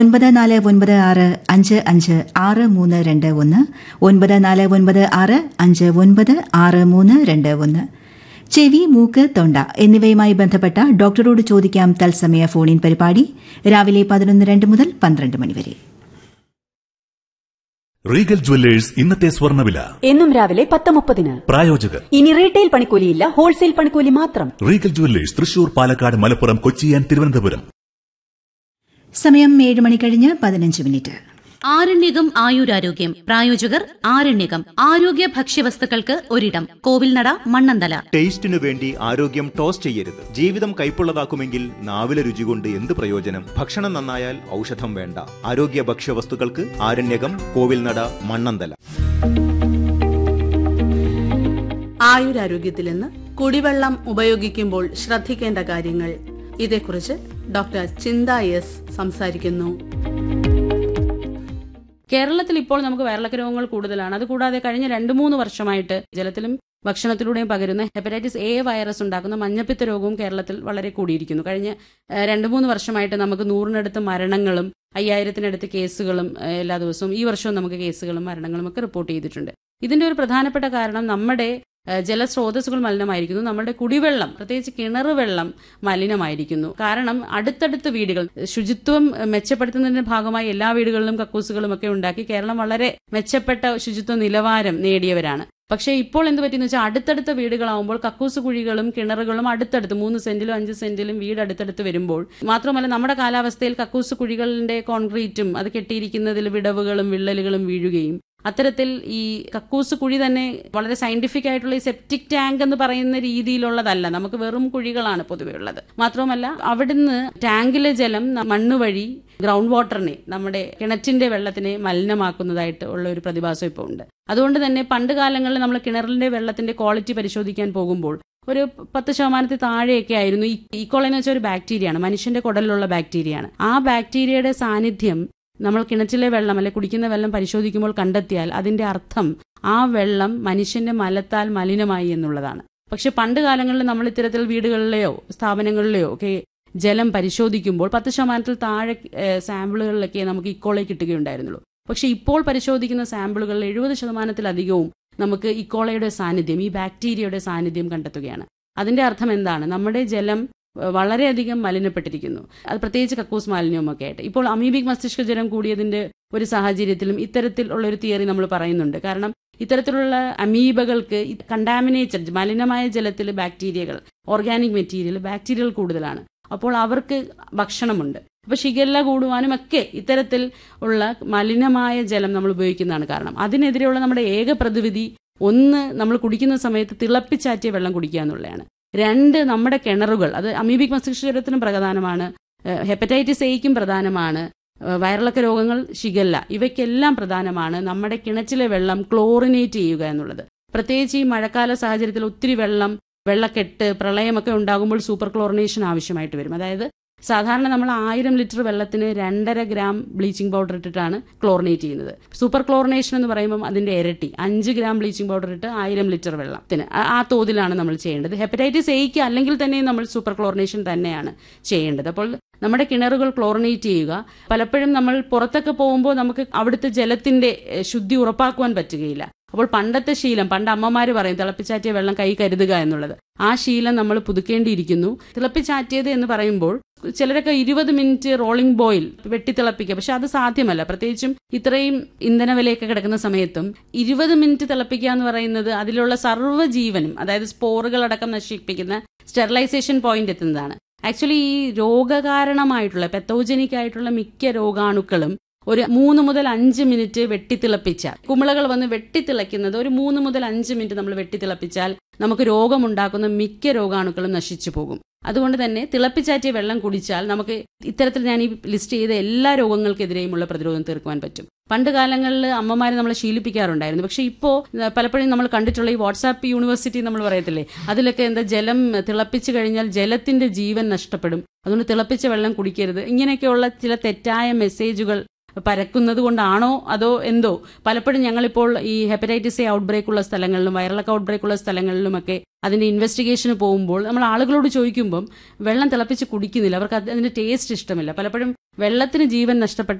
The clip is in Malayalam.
ഒൻപത് നാല് ഒൻപത് ആറ് അഞ്ച് അഞ്ച് ആറ് മൂന്ന് രണ്ട് ഒന്ന് ഒൻപത് നാല് ഒൻപത് ആറ് അഞ്ച് ഒൻപത് ആറ് മൂന്ന് രണ്ട് ഒന്ന് ചെവി മൂക്ക് തൊണ്ട എന്നിവയുമായി ബന്ധപ്പെട്ട ഡോക്ടറോട് ചോദിക്കാം തത്സമയ ഫോണിൻ പരിപാടി രാവിലെ പതിനൊന്ന് രണ്ട് മുതൽ പന്ത്രണ്ട് മണിവരെ റീഗൽ ജുവല്ലേഴ്സ് ഇന്നത്തെ സ്വർണ്ണവില എന്നും രാവിലെ പത്ത് മുപ്പതിന് പ്രായോജകർ ഇനി റീറ്റെയിൽ പണിക്കൂലിയില്ല ഹോൾസെയിൽ പണിക്കൂലി മാത്രം Regal jewellers Thrissur Palakkad Malappuram Kochi and Thiruvananthapuram സമയം ഏഴ് മണി കഴിഞ്ഞ് പതിനഞ്ച് മിനിറ്റ് ആരണ്യകം ആയുരാരോഗ്യം പ്രായോജകർ ആരണ്യകം ആരോഗ്യ ഭക്ഷ്യവസ്തുക്കൾക്ക് ഒരിടം കോവിൽനട മണ്ണന്തല ടേസ്റ്റിനു വേണ്ടി ആരോഗ്യം ടോസ് ചെയ്യരുത് ജീവിതം കൈപ്പുള്ളതാക്കുമെങ്കിൽ നാവിലെ രുചി കൊണ്ട് എന്ത് പ്രയോജനം ഭക്ഷണം നന്നായാൽ ഔഷധം വേണ്ട ആരോഗ്യ ഭക്ഷ്യവസ്തുക്കൾക്ക് ആരണ്യകം കോവിൽനട മണ്ണന്തല ആയുരാരോഗ്യത്തിൽ നിന്ന് കുടിവെള്ളം ഉപയോഗിക്കുമ്പോൾ ശ്രദ്ധിക്കേണ്ട കാര്യങ്ങൾ ഇതേക്കുറിച്ച് ഡോക്ടർ ചിന്ത എസ് സംസാരിക്കുന്നു കേരളത്തിൽ ഇപ്പോൾ നമുക്ക് വയറിളക്ക രോഗങ്ങൾ കൂടുതലാണ് അതുകൂടാതെ കഴിഞ്ഞ രണ്ട് മൂന്ന് വർഷമായിട്ട് ജലത്തിലും ഭക്ഷണത്തിലൂടെയും പകരുന്ന ഹെപ്പറ്റൈറ്റിസ് എ വൈറസ് ഉണ്ടാക്കുന്ന മഞ്ഞപ്പിത്ത രോഗവും കേരളത്തിൽ വളരെ കൂടിയിരിക്കുന്നു കഴിഞ്ഞ ഏഹ്, രണ്ട് മൂന്ന് വർഷമായിട്ട് നമുക്ക് നൂറിനടുത്ത് മരണങ്ങളും അയ്യായിരത്തിനടുത്ത് കേസുകളും ഏഹ്, എല്ലാ ദിവസവും ഈ വർഷവും നമുക്ക് കേസുകളും മരണങ്ങളും ഒക്കെ റിപ്പോർട്ട് ചെയ്തിട്ടുണ്ട് ഇതിന്റെ ഒരു പ്രധാനപ്പെട്ട കാരണം നമ്മുടെ ഏഹ്, ജലസ്രോതസ്സുകൾ മലിനമായിരിക്കുന്നു നമ്മുടെ കുടിവെള്ളം പ്രത്യേകിച്ച് കിണർ വെള്ളം മലിനമായിരിക്കുന്നു കാരണം അടുത്തടുത്ത് വീടുകൾ ശുചിത്വം ഏഹ്, മെച്ചപ്പെടുത്തുന്നതിന്റെ ഭാഗമായി എല്ലാ വീടുകളിലും കക്കൂസുകളും ഒക്കെ ഉണ്ടാക്കി കേരളം വളരെ മെച്ചപ്പെട്ട ശുചിത്വ നിലവാരം നേടിയവരാണ് പക്ഷേ ഇപ്പോൾ എന്ത് പറ്റിയെന്ന് വെച്ചാൽ അടുത്തടുത്ത വീടുകളാവുമ്പോൾ കക്കൂസ് കുഴികളും കിണറുകളും അടുത്തടുത്ത് മൂന്ന് സെന്റിലും അഞ്ച് സെന്റിലും വീട് അടുത്തടുത്ത് വരുമ്പോൾ മാത്രമല്ല നമ്മുടെ കാലാവസ്ഥയിൽ കക്കൂസ് കുഴികളുടെ കോൺക്രീറ്റും അത് കെട്ടിയിരിക്കുന്നതിൽ വിടവുകളും വിള്ളലുകളും വീഴുകയും അത്തരത്തിൽ ഈ കക്കൂസ് കുഴി തന്നെ വളരെ സയന്റിഫിക് ആയിട്ടുള്ള ഈ സെപ്റ്റിക് ടാങ്ക് എന്ന് പറയുന്ന രീതിയിലുള്ളതല്ല നമുക്ക് വെറും കുഴികളാണ് പൊതുവെ ഉള്ളത് മാത്രമല്ല അവിടുന്ന് ടാങ്കിലെ ജലം ന- മണ്ണ് വഴി ഗ്രൗണ്ട് വാട്ടറിനെ നമ്മുടെ കിണറ്റിന്റെ വെള്ളത്തിനെ മലിനമാക്കുന്നതായിട്ട് ഉള്ള ഒരു പ്രതിഭാസം ഇപ്പോൾ ഉണ്ട് അതുകൊണ്ട് തന്നെ പണ്ട് കാലങ്ങളിൽ നമ്മൾ കിണറിന്റെ വെള്ളത്തിന്റെ ക്വാളിറ്റി പരിശോധിക്കാൻ പോകുമ്പോൾ ഒരു പത്ത് ശതമാനത്തിൽ താഴെയൊക്കെ ആയിരുന്നു ഈ ഈക്കോള എന്ന് വെച്ചാൽ ഒരു ബാക്ടീരിയയാണ് മനുഷ്യന്റെ കുടലിലുള്ള ബാക്ടീരിയയാണ് ആ ബാക്ടീരിയയുടെ സാന്നിധ്യം നമ്മൾ കിണറ്റിലെ വെള്ളം അല്ലെ കുടിക്കുന്ന വെള്ളം പരിശോധിക്കുമ്പോൾ കണ്ടെത്തിയാൽ അതിന്റെ അർത്ഥം ആ വെള്ളം മനുഷ്യന്റെ മലത്താൽ മലിനമായി എന്നുള്ളതാണ് പക്ഷെ പണ്ട് കാലങ്ങളിൽ നമ്മൾ ഇത്തരത്തിൽ വീടുകളിലെയോ സ്ഥാപനങ്ങളിലെയോ ഒക്കെ ജലം പരിശോധിക്കുമ്പോൾ പത്ത് ശതമാനത്തിൽ താഴെ ഏഹ്, സാമ്പിളുകളിലൊക്കെ നമുക്ക് ഇക്കോളെ കിട്ടുകയുണ്ടായിരുന്നുള്ളൂ പക്ഷെ ഇപ്പോൾ പരിശോധിക്കുന്ന സാമ്പിളുകളിൽ എഴുപത് ശതമാനത്തിലധികവും നമുക്ക് ഇക്കോളയുടെ സാന്നിധ്യം ഈ ബാക്ടീരിയയുടെ സാന്നിധ്യം കണ്ടെത്തുകയാണ് അതിന്റെ അർത്ഥം എന്താണ് നമ്മുടെ ജലം ഏഹ്, വളരെയധികം മലിനപ്പെട്ടിരിക്കുന്നു അത് പ്രത്യേകിച്ച് കക്കൂസ് മാലിന്യവുമൊക്കെ ആയിട്ട് ഇപ്പോൾ അമീബിക് മസ്തിഷ്ക ജ്വരം കൂടിയതിന്റെ ഒരു സാഹചര്യത്തിലും ഇത്തരത്തിലുള്ള ഒരു തിയറി നമ്മൾ പറയുന്നുണ്ട് കാരണം ഇത്തരത്തിലുള്ള അമീബകൾക്ക് കണ്ടാമിനേറ്റഡ് മലിനമായ ജലത്തിൽ ബാക്ടീരിയകൾ ഓർഗാനിക് മെറ്റീരിയൽ ബാക്ടീരിയകൾ കൂടുതലാണ് അപ്പോൾ അവർക്ക് ഭക്ഷണമുണ്ട് അപ്പൊ ഷിഗല്ല കൂടുവാനും ഒക്കെ ഇത്തരത്തിൽ ഉള്ള മലിനമായ ജലം നമ്മൾ ഉപയോഗിക്കുന്നതാണ് കാരണം അതിനെതിരെയുള്ള നമ്മുടെ ഏക പ്രതിവിധി ഒന്ന് നമ്മൾ കുടിക്കുന്ന സമയത്ത് തിളപ്പിച്ചാറ്റിയ വെള്ളം കുടിക്കുക എന്നുള്ളതാണ് രണ്ട് നമ്മുടെ കിണറുകൾ അത് അമീബിക് മസ്തിഷ്ക ജ്വരത്തിനും പ്രധാനമാണ് ഏഹ് ഹെപ്പറ്റൈറ്റിസ് എയ്ക്കും പ്രധാനമാണ് ഏഹ് വയറിളക്ക രോഗങ്ങൾ ഷിഗല്ല ഇവയ്ക്കെല്ലാം പ്രധാനമാണ് നമ്മുടെ കിണറ്റിലെ വെള്ളം ക്ലോറിനേറ്റ് ചെയ്യുക എന്നുള്ളത് പ്രത്യേകിച്ച് ഈ മഴക്കാല സാഹചര്യത്തിൽ ഒത്തിരി വെള്ളം വെള്ളക്കെട്ട് പ്രളയമൊക്കെ ഉണ്ടാകുമ്പോൾ സൂപ്പർ ക്ലോറിനേഷൻ ആവശ്യമായിട്ട് വരും അതായത് സാധാരണ നമ്മൾ ആയിരം ലിറ്റർ വെള്ളത്തിന് രണ്ടര ഗ്രാം ബ്ലീച്ചിങ് പൗഡർ ഇട്ടിട്ടാണ് ക്ലോറിനേറ്റ് ചെയ്യുന്നത് സൂപ്പർ ക്ലോറിനേഷൻ എന്ന് പറയുമ്പോൾ അതിന്റെ ഇരട്ടി അഞ്ച് ഗ്രാം ബ്ലീച്ചിങ് പൗഡർ ഇട്ട് ആയിരം ലിറ്റർ വെള്ളത്തിന് ആ- ആ തോതിലാണ് നമ്മൾ ചെയ്യേണ്ടത് ഹെപ്പറ്റൈറ്റിസ് എയ്ക്ക് അല്ലെങ്കിൽ തന്നെ നമ്മൾ സൂപ്പർ ക്ലോറിനേഷൻ തന്നെയാണ് ചെയ്യേണ്ടത് അപ്പോൾ നമ്മുടെ കിണറുകൾ ക്ലോറിനേറ്റ് ചെയ്യുക പലപ്പോഴും നമ്മൾ പുറത്തൊക്കെ പോകുമ്പോൾ നമുക്ക് അവിടുത്തെ ജലത്തിന്റെ ഏഹ്, ശുദ്ധി ഉറപ്പാക്കുവാൻ പറ്റുകയില്ല അപ്പോൾ പണ്ടത്തെ ശീലം പണ്ട് അമ്മമാര് പറയും തിളപ്പിച്ചാറ്റിയ വെള്ളം കൈ കരുതുക എന്നുള്ളത് ആ ശീലം നമ്മൾ പുതുക്കേണ്ടിയിരിക്കുന്നു തിളപ്പിച്ചാറ്റിയത് എന്ന് പറയുമ്പോൾ ചിലരൊക്കെ ഇരുപത് മിനിറ്റ് റോളിംഗ് ബോയിൽ വെട്ടി തിളപ്പിക്കുക പക്ഷെ അത് സാധ്യമല്ല പ്രത്യേകിച്ചും ഇത്രയും ഇന്ധന വിലയൊക്കെ കിടക്കുന്ന സമയത്തും ഇരുപത് മിനിറ്റ് തിളപ്പിക്കുക എന്ന് പറയുന്നത് അതിലുള്ള സർവ്വജീവനും അതായത് സ്പോറുകൾ അടക്കം നശിപ്പിക്കുന്ന സ്റ്റെറിലൈസേഷൻ പോയിന്റ് എത്തുന്നതാണ് ആക്ച്വലി ഈ രോഗകാരണമായിട്ടുള്ള പെത്തോജനിക് ആയിട്ടുള്ള മിക്ക രോഗാണുക്കളും ഒരു മൂന്ന് മുതൽ അഞ്ച് മിനിറ്റ് വെട്ടിത്തിളപ്പിച്ച കുമിളകൾ വന്ന് വെട്ടിത്തിളയ്ക്കുന്നത് ഒരു മൂന്ന് മുതൽ അഞ്ച് മിനിറ്റ് നമ്മൾ വെട്ടിത്തിളപ്പിച്ചാൽ നമുക്ക് രോഗമുണ്ടാക്കുന്ന മിക്ക രോഗാണുക്കളും നശിച്ചു പോകും അതുകൊണ്ട് തന്നെ തിളപ്പിച്ചാറ്റിയ വെള്ളം കുടിച്ചാൽ നമുക്ക് ഇത്തരത്തിൽ ഞാൻ ഈ ലിസ്റ്റ് ചെയ്ത എല്ലാ രോഗങ്ങൾക്കെതിരെയുമുള്ള പ്രതിരോധം തീർക്കുവാൻ പറ്റും പണ്ട് കാലങ്ങളിൽ അമ്മമാരെ നമ്മളെ ശീലിപ്പിക്കാറുണ്ടായിരുന്നു പക്ഷേ ഇപ്പോൾ പലപ്പോഴും നമ്മൾ കണ്ടിട്ടുള്ള ഈ വാട്സാപ്പ് യൂണിവേഴ്സിറ്റി നമ്മൾ പറയത്തില്ലേ അതിലൊക്കെ എന്താ ജലം തിളപ്പിച്ചു കഴിഞ്ഞാൽ ജലത്തിന്റെ ജീവൻ നഷ്ടപ്പെടും അതുകൊണ്ട് തിളപ്പിച്ച വെള്ളം കുടിക്കരുത് ഇങ്ങനെയൊക്കെയുള്ള ചില തെറ്റായ മെസ്സേജുകൾ പരക്കുന്നത് കൊണ്ടാണോ അതോ എന്തോ പലപ്പോഴും ഞങ്ങളിപ്പോൾ ഈ ഹെപ്പറ്റൈറ്റിസ് എ ഔട്ട്ബ്രേക്ക് ഉള്ള സ്ഥലങ്ങളിലും വൈറലൊക്കെ ഔട്ട്ബ്രേക്ക് ഉള്ള സ്ഥലങ്ങളിലുമൊക്കെ അതിന്റെ ഇൻവെസ്റ്റിഗേഷന് പോകുമ്പോൾ നമ്മൾ ആളുകളോട് ചോദിക്കുമ്പം വെള്ളം തിളപ്പിച്ച് കുടിക്കുന്നില്ല അവർക്ക് അത് അതിന്റെ ടേസ്റ്റ് ഇഷ്ടമില്ല പലപ്പോഴും വെള്ളത്തിന് ജീവൻ നഷ്ടപ്പെട്ട